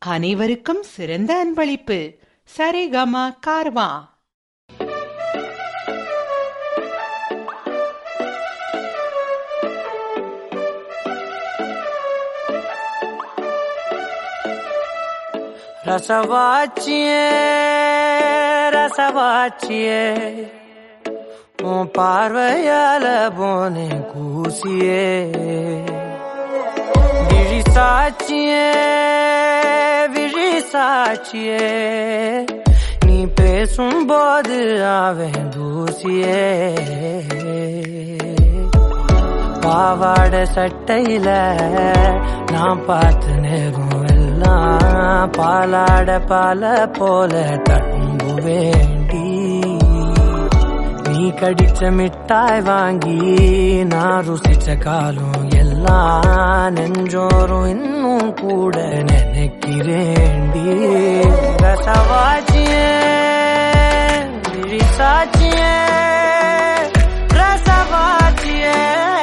அனைவருக்கும் சிறந்த அன்பளிப்பு சரிகமா கார்வா ரசவாச்சியே ரசவாச்சியே உன் பார்வையால போனே கூசியே விழி சாட்சியே விழி சாட்சியே நீ பேசும்போது அவன் தூசியே பாவாட சட்டையில நான் பார்த்த நேரம் எல்லாம் பாலாட பால போல தழும்பு வேண்டி நீ கடிச்ச மிட்டாய் வாங்கி நான் ருசிச்ச காலம் எல்லாம் நெஞ்சோறும் இன்னும் கூட நினைக்கிறேண்டி ரசவாச்சியே விழிசாட்சியே ரசவாச்சியே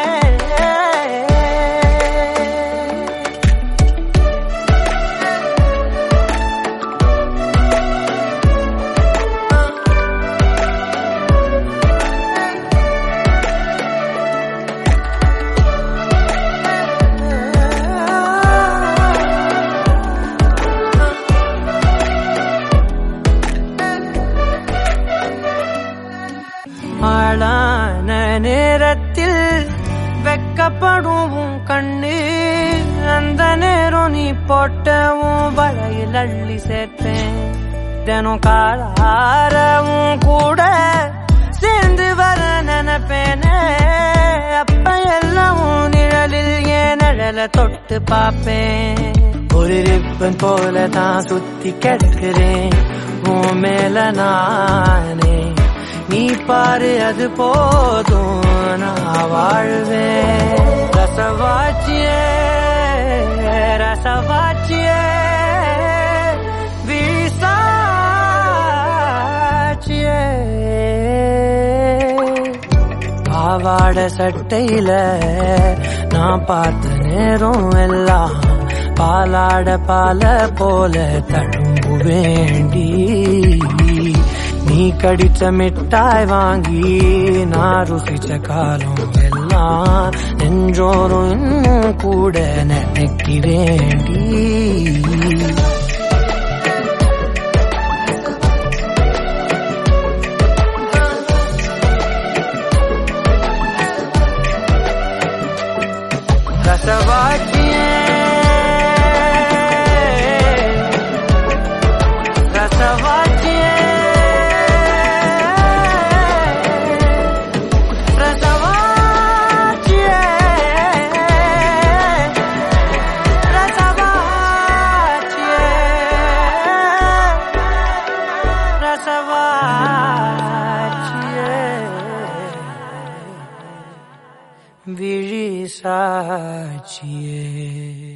ஆளான நேரத்தில் வெக்கப்படும் உன் கண்ணு அந்த நேரம் நீ போட்ட உன் வளையில் அள்ளி சேர்த்தேன் தினம் காலாரவும் கூட சேர்ந்து வர நினைப்பேனே அப்ப எல்லாம் உன் நிழலில் ஏன் நிழல தொட்டு பார்ப்பேன் ஒரு ரிப்பன் போல தான் சுத்தி கிடக்கிறேன் உன் மேல நானே நீ பாரு அது போதும் நான் வாழ்வேன் ரசவாச்சியே ரசவாச்சியே விசாச்சியே பாவாட சட்டையில நான் பார்த்த நேரம் எல்லாம் பாலாட பால போல தழும்பு வேண்டி நீ கடிச்ச மிட்டாய் வாங்கி நான் ருசிச்ச காலம் எல்லாம் நெஞ்சோறும் இன்னும் கூட நினைக்கிறேண்டி ரசவாச்சியே ரசவாச்சியே ரசவாச்சியே ரசவாச்சியே ரசவாச்சியே விழி சாட்சியே